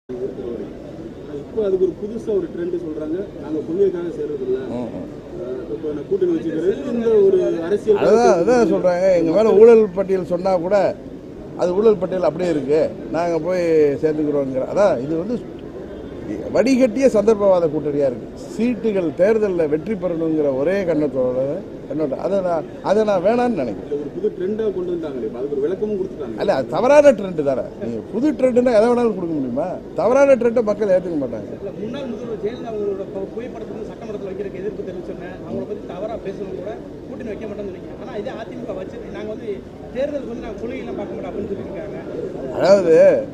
இப்போ அதுக்கு ஒரு புதுசா ஒரு ட்ரெண்ட் சொல்றாங்க நாங்க கொள்கைக்காக சேர்றது இல்ல இப்போ நான் கூட்டணி வச்சுக்கிறது இந்த ஒரு அரசியல் அதுதான் அதான் சொல்கிறாங்க எங்கள் மேலே ஊழல் பட்டியல் சொன்னால் கூட அது ஊழல் பட்டியல் அப்படியே இருக்குது நாங்கள் போய் சேர்ந்துக்கிறோங்கிற அதான் இது வந்து வடிகட்டிய சந்தர்ப்பவாத கூட்டணியாக இருக்குது சீட்டுகள் தேர்தலில் வெற்றி பெறணுங்கிற ஒரே கண்ணத்தோட கண்ணோட்டம் அதை நான் அதை நான் வேணான்னு நினைக்கிறேன் ஒரு புது ட்ரெண்டா கொண்டு வந்தாங்களே இப்ப அதுக்கு ஒரு விளக்கமும் கொடுத்துட்டாங்க அல்ல அது தவறான ட்ரெண்டு தானே நீங்கள் புது ட்ரெண்டுன்னா எதை வேணாலும் கொடுக்க முடியுமா தவறான ட்ரெண்டை மக்கள் ஏற்றுக்க மாட்டாங்க இல்ல, முன்னாள் முதல்வர் ஜெயலலிதா அவங்களோட பு- புகைப்படத்தை வந்து சட்டமன்றத்தில் வைக்கிறதுக்கு எதிர்ப்பு தெரிவிச்சோன்னே அவங்கள பத்தி தவறா பேசணும் கூட கூட்டணி வைக்க மாட்டோம்னு சொன்னீங்க ஆனா இதே அதிமுக வச்சு நாங்க வந்து தேர்தலுக்கு வந்து நாங்க கொள்கையெல்லாம் பார்க்க மாட்டோம் அப்படின்னு சொல்லியிருக்காங்க அதாவது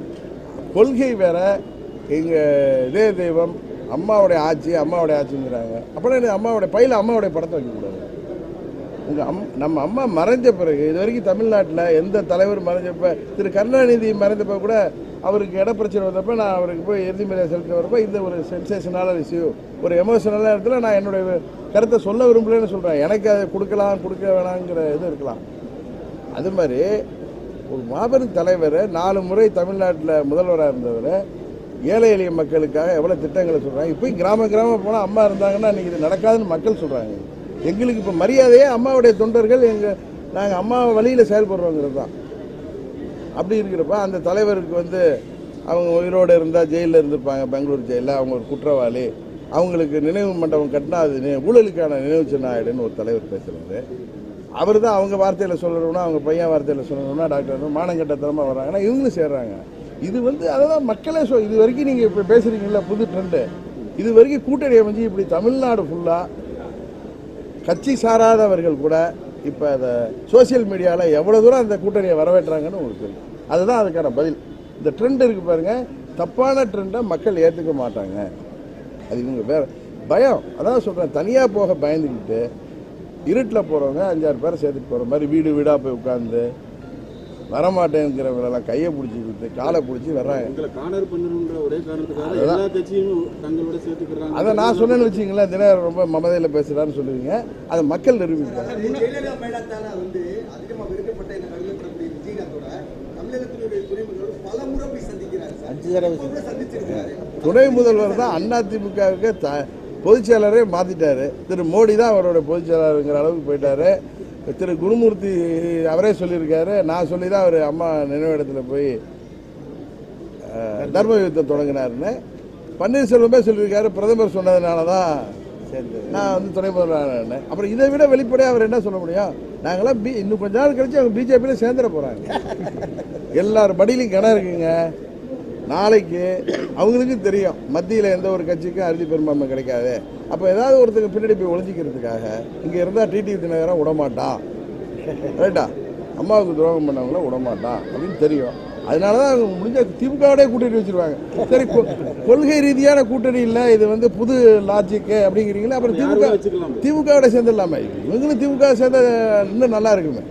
கொள்கை வேற எங்கள் இதே தெய்வம் அம்மாவுடைய ஆட்சி அம்மாவுடைய ஆட்சிங்கிறாங்க அப்புறம் என்ன அம்மாவுடைய பையில அம்மாவுடைய படத்தை வைக்கக்கூடாது உங்கள் அம் நம்ம அம்மா மறைஞ்ச பிறகு இது வரைக்கும் தமிழ்நாட்டில் எந்த தலைவர் மறைஞ்சப்ப திரு கருணாநிதி மறைந்தப்ப கூட அவருக்கு இட பிரச்சனை வந்தப்ப நான் அவருக்கு போய் இறுதி மரியாதை செலுத்த வரப்ப இந்த ஒரு சென்சேஷனான இஷ்யூ ஒரு எமோஷனலான இடத்துல நான் என்னுடைய கருத்தை சொல்ல விரும்பலன்னு சொல்கிறேன் எனக்கு அதை கொடுக்கலாம் கொடுக்க வேணாங்கிற இது இருக்கலாம் அது மாதிரி ஒரு மாபெரும் தலைவர் நாலு முறை தமிழ்நாட்டில் முதல்வராக இருந்தவர் ஏழை எளிய மக்களுக்காக எவ்வளோ திட்டங்களை சொல்கிறாங்க இப்போயும் கிராம கிராமம் போனால் அம்மா இருந்தாங்கன்னா இன்றைக்கி இது நடக்காதுன்னு மக்கள் சொல்கிறாங்க எங்களுக்கு இப்போ மரியாதையே அம்மாவுடைய தொண்டர்கள் எங்கள் நாங்கள் அம்மா வழியில் செயல்படுறோங்கிறது தான் அப்படி இருக்கிறப்ப அந்த தலைவருக்கு வந்து அவங்க உயிரோடு இருந்தால் ஜெயிலில் இருந்திருப்பாங்க பெங்களூர் ஜெயிலில் அவங்க ஒரு குற்றவாளி அவங்களுக்கு நினைவு மண்டபம் கட்டினா அது நி- ஊழலுக்கான நினைவு சின்ன ஆயிடுன்னு ஒரு தலைவர் பேசுகிறாரு அவர் தான் அவங்க வார்த்தையில் சொல்லணும்னா அவங்க பையன் வார்த்தையில் சொல்லணும்னா டாக்டர் மானங்கட்டத்தனமாக வர்றாங்கன்னா இவங்களும் சேர்றாங்க இது வந்து அதை தான் மக்களே சொல் இது வரைக்கும் நீங்கள் இப்போ பேசுகிறீங்கல்ல புது ட்ரெண்டு இது வரைக்கும் கூட்டணி அமைஞ்சு இப்படி தமிழ்நாடு ஃபுல்லாக கட்சி சாராதவர்கள் கூட இப்போ அதை சோஷியல் மீடியாவில் எவ்வளோ தூரம் அந்த கூட்டணியை வரவேற்றாங்கன்னு உங்களுக்கு தெரியும் அதுதான் அதுக்கான பதில் இந்த ட்ரெண்ட் இருக்கு பாருங்க தப்பான ட்ரெண்டை மக்கள் ஏற்றுக்க மாட்டாங்க அது இவங்க வேற பயம் அதான் சொல்கிறேன் தனியாக போக பயந்துக்கிட்டு இருட்டில் போகிறவங்க அஞ்சாறு பேரை சேர்த்துட்டு போகிற மாதிரி வீடு வீடாக போய் உட்காந்து வரமாட்டேங்கிறவங்களெல்லாம் கையை பிடிச்சிக்கிட்டு காலை பிடிச்சி வர்றாங்க எங்களை கார்னர் பண்ணணுன்ற ஒரே காரணத்துக்காக எல்லா கட்சியும் தங்களோட சேர்த்துக்கிறாங்க அதை நான் சொன்னேன்னு வச்சிங்களேன் தினம் ரொம்ப மமதையில் பேசுகிறான்னு சொல்லுவீங்க அதை மக்கள் நிரூபிப்பாங்க ஜெயலலிதா மேலத்தால வந்து அதிகமா வெறுக்கப்பட்ட என கருதப்படக்கூடிய விஜயகாந்தோட தமிழகத்தினுடைய துணை முதல்வர் பல முறை போய் சந்திக்கிறாரு சார் இப்ப கூட சந்திச்சிருக்காரு துணை முதல்வர் தான் அதிமுகவுக்கு த பொதுச் செயலரே மாற்றிட்டாரு திரு மோடி தான் அவரோட பொதுச் செயலாளருங்கிற அளவுக்கு போயிட்டாரு திரு குருமூர்த்தி அவரே சொல்லியிருக்காரு நான் சொல்லி தான் அவர் அம்மா நினைவிடத்தில் போய் அஹ், தர்ம யுத்தம் தொடங்கினாருன்னு பன்னீர்செல்வமே சொல்லியிருக்காரு பிரதமர் சொன்னதுனால தான் நான் வந்து துணை முதல்வர் அப்புறம் இதை விட வெளிப்படையாக அவர் என்ன சொல்ல முடியும் நாங்களாம் பி இன்னும் கொஞ்ச நாள் கழிச்சு அவங்க பிஜேபியில் சேர்ந்துட போகிறாங்க எல்லார் படியிலையும் கிணறு இருக்குங்க நாளைக்கு அவங்களுக்கும் தெரியும் மத்தியில் எந்த ஒரு கட்சிக்கும் அறுதி பெரும்பான்மை கிடைக்காது அப்போ ஏதாவது ஒருத்தங்க பின்னாடி போய் ஒளிஞ்சிக்கிறதுக்காக இங்கே இருந்தால் டிடிவி தினகரன் விடமாட்டான் ரைட்டா அம்மாவுக்கு துரோகம் பண்ணவங்கள விடமாட்டான் அப்படின்னு தெரியும் அதனால தான் அவங்க முடிஞ்ச திமுகவோடய கூட்டணி வச்சிருவாங்க சரி கொ- கொள்கை ரீதியான கூட்டணி இல்லை இது வந்து புது லாஜிக்கு அப்படிங்கிறீங்களா அப்புறம் திமுக வச்சுக்கலாம் திமுகவோட சேர்ந்துடலாமே இவங்களும் திமுக சேர்ந்த இன்னும் நல்லா இருக்குமே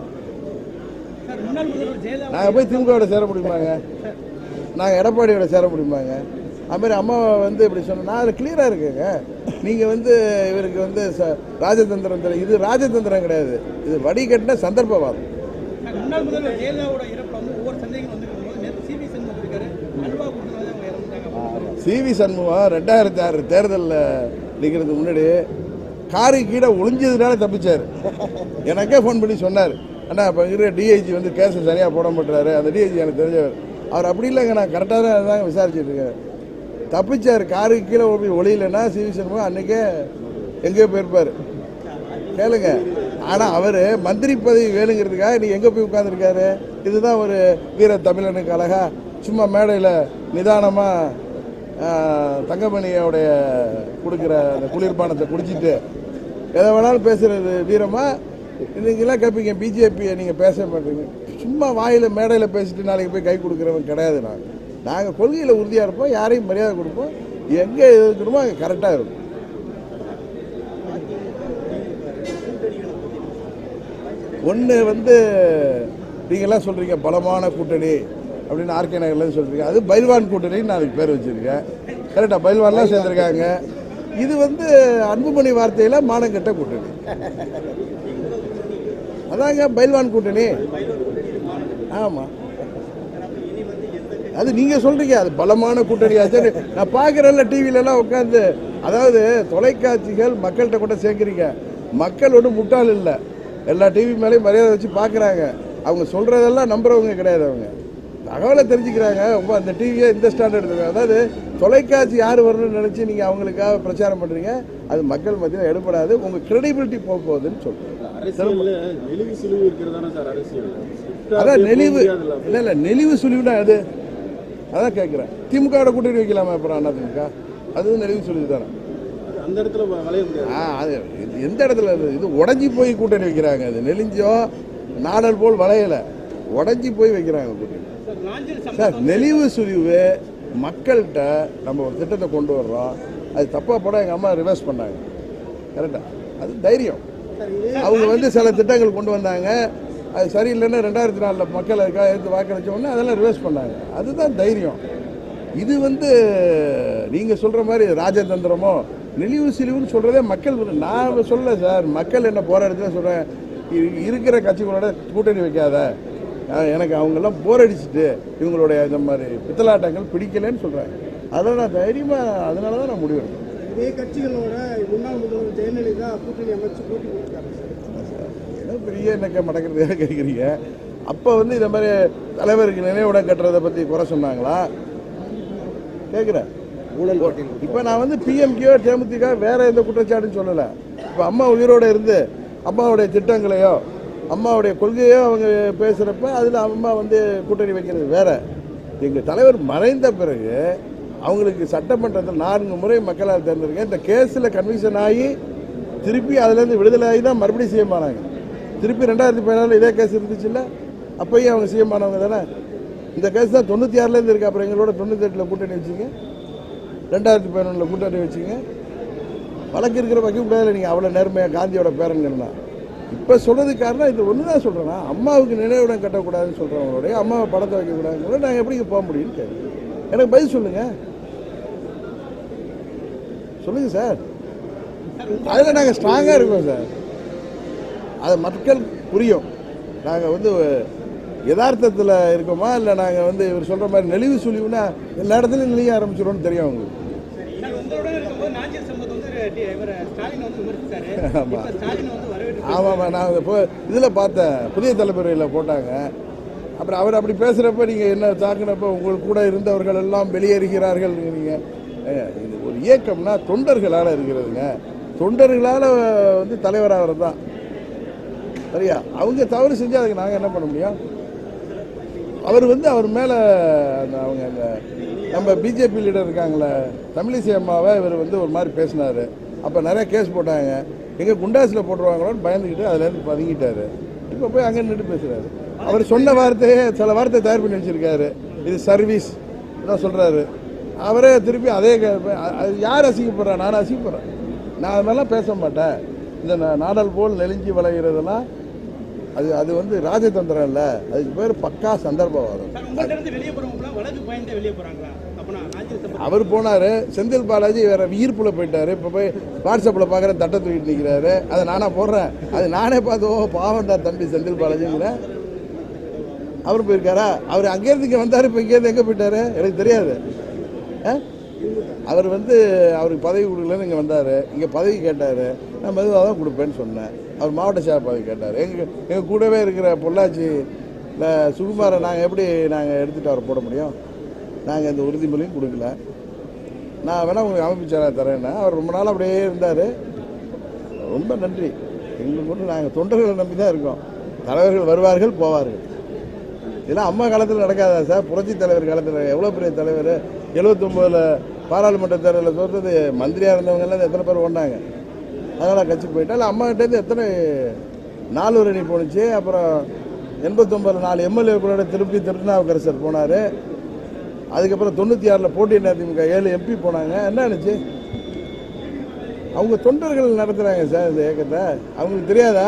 சார் முன்னாள் முதல்வர் ஜெயலலிதா நாங்கள் போய் திமுகவோட சேர முடியுமாங்க நாங்கள் எடப்பாடியோட சேர முடியுமாங்க அதுமாதிரி அம்மாவை வந்து இப்படி சொன்ன நான் அதில் கிளியராக இருக்குங்க நீங்கள் வந்து இவருக்கு வந்து ச ராஜதந்திரம் தெரி- இது ராஜதந்திரம் கிடையாது இது வடிகட்டின சந்தர்ப்பவாதம் சார், முன்னாள் முதல்வர் ஜெயலலிதாவோட இறப்புல வந்து ஒவ்வொரு சந்தேகம் வந்துருக்கும் போது நேற்று சிபி சண்முகம் இருக்காரு அல்வா கொடுத்தனால அவங்க இறந்துட்டாங்க சி வி சண்முகம் ரெண்டாயிரத்தி ஆறு தேர்தலில் நிற்கிறதுக்கு முன்னாடி காரு கீழே ஒளிஞ்சதுனால தப்பிச்சார் எனக்கே ஃபோன் பண்ணி சொன்னார் அண்ணா இப்போ இருக்கிற டிஐஜி வந்து கேஸை சரியாக போட மாட்டாரு அந்த டிஐஜி எனக்கு தெரிஞ்சவர் அவர் அப்படி இல்லைங்க நான் கரெக்டாக தான் தாங்க விசாரிச்சுட்டு இருக்கேன் தப்பிச்சார் காருக்கு கீழே போய் ஒளியிலன்னா சி வி சண்முகம் அன்றைக்கே எங்கேயோ போயிருப்பார் கேளுங்க ஆனால் அவர் மந்திரி பதவி வேணுங்கிறதுக்காக நீ எங்கே போய் உட்காந்துருக்காரு இதுதான் ஒரு வீர தமிழனுக்கு அழகா சும்மா மேடையில் நிதானமாக தங்கமணியோடைய கொடுக்குற அந்த குளிர்பானத்தை குடிச்சிட்டு எதை வேணாலும் பேசுறது வீரமா இன்னைக்கெல்லாம் கேட்பீங்க பிஜேபியை நீங்கள் பேச மாட்டீங்க சும்மா வாயில் மேடையில் பேசிட்டு நாளைக்கு போய் கை கொடுக்குறவங்க கிடையாது நான் நாங்கள் கொள்கையில் உறுதியாக இருப்போம் யாரையும் மரியாதை கொடுப்போம் எங்கே இருக்கணுமோ அங்கே கரெக்டாக இருக்கும் ஒன்று வந்து நீங்கள்லாம் சொல்கிறீங்க பலமான கூட்டணி அப்படின்னு ஆர்கே நகர்லேருந்து சொல்கிறீங்க அது பைல்வான் கூட்டணின்னு நான் அதுக்கு பேர் வச்சுருக்கேன் கரெக்டாக பைல்வான்லாம் சேர்ந்துருக்காங்க இது வந்து அன்புமணி வார்த்தையில் மானங்கெட்ட கூட்டணி அதாங்க பைல்வான் கூட்டணி ஆமாம் இனி வந்து எந்த அது நீங்க சொல்றீங்க அது பலமான கூட்டணியாச்சு நான் பார்க்குறேன்ல டிவிலலாம் உட்காந்து அதாவது தொலைக்காட்சிகள் மக்கள்கிட்ட கூட சேர்க்குறீங்க மக்கள் ஒன்றும் முட்டாள் இல்லை எல்லா டிவி மேலேயும் மரியாதை வச்சு பார்க்குறாங்க அவங்க சொல்றதெல்லாம் நம்புறவங்க கிடையாது அவங்க தகவலை தெரிஞ்சுக்கிறாங்க ரொம்ப அந்த டிவியை இந்த ஸ்டாண்டர்ட் எடுத்துருக்காங்க அதாவது தொலைக்காட்சி யார் வரணும்னு நினச்சி நீங்கள் அவங்களுக்காக பிரச்சாரம் பண்ணுறீங்க அது மக்கள் மத்தியில் எடுபடாது உங்கள் கிரெடிபிலிட்டி போக போகுதுன்னு சொல்கிறேன் அரசியல்ல நெளிவு சுழிவு இருக்கிறதானே சார் அரசியல் அதான் நெளிவு முடியாதுல்ல. இல்லை இல்லை நெளிவு சுழிவுனா அது அதான் கேட்குறேன் திமுகவோட கூட்டணி வைக்கலாமா அப்புறம் அண்ணா திமுக அது நெளிவு சுழிவு தானே அது அந்த இடத்துல வ- வளைய முடியாது ஆ அது இது எந்த இடத்துல இது இது உடஞ்சி போய் கூட்டணி வைக்கிறாங்க அது நெலிஞ்சோ நாடல் போல் வளையலை உடஞ்சி போய் வைக்கிறாங்க கூட்டணி சார் நாஞ்சில் சார் சம்பவம் நெளிவு சுழிவு மக்கள்கிட்ட நம்ம ஒரு திட்டத்தை கொண்டு வர்றோம் அது தப்பாக போட எங்கள் அம்மா ரிவர்ஸ் பண்ணாங்க கரெக்டா அது தைரியம் அவங்க வந்து சில திட்டங்கள் கொண்டு வந்தாங்க அது சரியில்லைன்னு ரெண்டாயிரத்தி நாலில் மக்கள் அதுக்காக எடுத்து வாக்களிச்ச உடனே அதெல்லாம் ரிவர்ஸ் பண்ணாங்க அதுதான் தைரியம் இது வந்து நீங்கள் சொல்கிற மாதிரி ராஜதந்திரமோ நெளிவு சிலிவுன்னு சொல்கிறதே மக்கள் விரு- நான் சொல்லல சார் மக்கள் என்ன போகிற இடத்துல சொல்கிறேன் இருக்கிற கட்சிகளோட கூட்டணி வைக்காத அஹ் எனக்கு அவங்கெல்லாம் போர் அடிச்சுட்டு இவங்களுடைய இந்த மாதிரி பித்தலாட்டங்கள் பிடிக்கலன்னு சொல்கிறாங்க அதெல்லாம் நான் தைரியமாக அதனால தான் நான் முடிவெடுத்தேன் இதே கட்சிகளோட முன்னாள் முதல்வர் ஜெயலலிதா கூட்டணி அமைச்சு போட்டி போட்டிருக்காங்க சார் ஏதோ பெரிய என்னக்க மடக்கிறதுக்காக கேட்குறீங்க அப்போ வந்து இந்த மாதிரி தலைவருக்கு நினைவிடம் கட்டுறதை பற்றி குறை சொன்னாங்களா கேட்குறேன் இப்போ நான் வந்து பிஎம்கேயோ தேமுதிக வேற எந்த குற்றச்சாட்டுன்னு சொல்லலை இப்போ அம்மா உயிரோடு இருந்து அம்மாவுடைய திட்டங்களையோ அம்மாவுடைய கொள்கையோ அவங்க பேசுகிறப்ப அதில் அம்மா வந்து கூட்டணி வைக்கிறது வேற எங்கள் தலைவர் மறைந்த பிறகு அவங்களுக்கு சட்டமன்றத்தில் நான்கு முறை மக்களால் தேர்ந்தெடுக்க இந்த கேஸில் கன்விக்ஷன் ஆகி திருப்பி அதுலேருந்து விடுதலை ஆகி தான் மறுபடியும் சிஎம் ஆனாங்க திருப்பி ரெண்டாயிரத்தி பதினாலில் இதே கேஸ் இருந்துச்சுல்ல அப்பயும் அவங்க சிஎம் ஆனவங்க தானே இந்த கேஸ் தான் தொண்ணூற்றி ஆறுலேருந்து இருக்கு அப்புறம் எங்களோட தொண்ணூற்றி எட்டில் கூட்டணி வச்சுங்க ரெண்டாயிரத்தி பதினொன்றில் கூட்டணி வச்சுங்க வழக்கு இருக்கிற வைக்க முடியாது நீங்கள் அவ்வளோ நேர்மையாக காந்தியோட பேரன்கள்னா இப்போ சொல்கிறதுக்கு காரணம் இது ஒன்று தான் சொல்கிறேன்னா அம்மாவுக்கு நினைவிடம் கட்டக்கூடாதுன்னு சொல்கிறவங்களுடைய அம்மாவை படத்தை வைக்கக்கூடாதுன்னு நாங்கள் எப்படி போக முடியும்னு கேட்குறேன் எனக்கு பதில் சொல்லுங்கள் சொல்லுங்கள் சார் அதில் நாங்கள் ஸ்ட்ராங்காக இருக்கோம் சார் அது மக்கள் புரியும் நாங்கள் வந்து யதார்த்தத்தில் இருக்கோமா இல்லை நாங்கள் வந்து இவர் சொல்கிற மாதிரி நெளிவு சுழிவுனா எல்லா இடத்துலையும் நெளிய ஆரம்பிச்சிடும்னு தெரியும் அவங்களுக்கு சார் உங்களுடன் இருக்கும்போது நாஞ்சில் சம்பவத்தை வந்து டி- இவர் ஸ்டாலின் வந்து விமர்சிச்சாரு ஆமா. இப்ப ஸ்டாலின் வந்து வரவேற்று ஆமாம்மா நான் இப்போ இதில் பார்த்தேன் புதிய தலைமுறையில் போட்டாங்க அப்புறம் அவர் அப்படி பேசுகிறப்ப நீங்கள் என்ன தாக்குனப்ப உங்கள் கூட இருந்தவர்கள் எல்லாம் வெளியேறுகிறார்கள் நீங்கள் இது ஒரு இயக்கம்னா தொண்டர்களால் இருக்கிறதுங்க தொண்டர்களால் வந்து தலைவராகிறது தான் சரியா அவங்க தவறு செஞ்சு அதுக்கு நாங்கள் என்ன பண்ண முடியும் அவர் வந்து அவர் மேலே அந்த அவங்க அந்த நம்ம பிஜேபி லீடர் இருக்காங்களே தமிழிசை அம்மாவை இவர் வந்து ஒரு மாதிரி பேசினார் அப்போ நிறைய கேஸ் போட்டாங்க எங்கே குண்டாஸில் போட்டுருவாங்களோன்னு பயந்துக்கிட்டு அதுலேருந்து பதுங்கிட்டாரு இப்போ போய் அங்கே நின்று பேசுகிறாரு அவர் சொன்ன வார்த்தையே சில வார்த்தை தயார் பண்ணி வச்சுருக்காரு இது சர்வீஸ் தான் சொல்கிறாரு அவரே திருப்பி அதே கே- அ- அது யார் அசிங்கப்படுறா நான் அசிங்கப்படுறேன் நான் அது மாதிரிலாம் பேச மாட்டேன் இந்த நா- நாடல் போல் நெலிஞ்சி விளைகிறதெல்லாம் அது அது வந்து ராஜதந்திரம் இல்லை அதுக்கு பேர் பக்கா சந்தர்ப்பவாதம் சார் உங்கள்ட்ட இருந்து வெளியே போறவங்களாம் வலது பயந்தே வெளியே போறாங்களா அப்பனா நாஞ்சில் சம்பவம் அவர் போனார் செந்தில் பாலாஜி வேற ஈர்ப்புல போயிட்டாரு இப்போ போய் வாட்ஸ்அப்பில் பார்க்குறேன் தட்டை தூக்கிட்டு நிற்கிறாரு அதை நானா போடுறேன் அது நானே பார்த்து ஓ பாவம்டா தம்பி செந்தில் பாலாஜிங்கிறேன் அவர் போயிருக்காரா அவர் அங்கேருந்து இங்கே வந்தார் இப்போ இங்கேருந்து எங்கே போயிட்டாரு எனக்கு தெரியாது ஆ? அவர் வந்து அவருக்கு பதவி கொடுக்கலன்னு இங்கே வந்தார் இங்கே பதவி கேட்டார் நான் மெதுவாக தான் கொடுப்பேன்னு சொன்னேன் அவர் மாவட்ட சேவை பதவி கேட்டார் எங்கள் எங்கள் கூடவே இருக்கிற பொள்ளாச்சி இந்த சுகுமாரை நாங்கள் எப்படி நாங்கள் எடுத்துகிட்டு அவரை போட முடியும் நாங்கள் இந்த உறுதிமொழியும் கொடுக்கல நான் வேணால் உங்களுக்கு அமைப்பு சேவை தரேன்னா அவர் ரொம்ப நாள் அப்படியே இருந்தார் ரொம்ப நன்றி எங்களுக்கு மட்டும் நாங்கள் தொண்டர்களை நம்பி தான் இருக்கோம் தலைவர்கள் வருவார்கள் போவார்கள் இதெல்லாம் அம்மா காலத்தில் நடக்காதா சார் புரட்சி தலைவர் காலத்தில் எவ்வளோ பெரிய தலைவர் எழுபத்தொம்போதில் பாராளுமன்ற தேர்தலில் தோற்றது மந்திரியாக இருந்தவங்கெல்லாம் எத்தனை பேர் ஓடினாங்க அதனால் கட்சி போயிட்டா இல்லை அம்மா கிட்டேருந்து எத்தனை நாலு அணி போணுச்சு அப்புறம் எண்பத்தொம்பதில் நாலு எம்எல்ஏக்களோட திருப்பி திருநாவுக்கரசர் போனார் அதுக்கப்புறம் தொண்ணூற்றி ஆறில் போட்டி அதிமுக ஏழு எம்பி போனாங்க என்ன ஆனிச்சு அவங்க தொண்டர்கள் நடத்துகிறாங்க சார் இந்த இயக்கத்தை அவங்களுக்கு தெரியாதா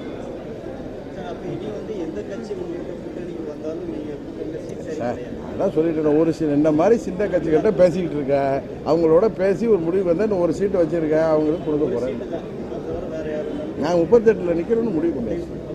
சார் அதான் சொல்லிட்டு ஒரு சீட் இந்த மாதிரி சின்ன கட்சிகிட்ட பேசிக்கிட்டு இருக்கேன் அவங்களோட பேசி ஒரு முடிவு வந்து இன்னும் ஒரு சீட்டு வச்சிருக்கேன் அவங்களுக்கு கொடுக்க போகிறேன் நான் முப்பத்தெட்டில் நிற்கிறேன்னு முடிவு பண்ணேன்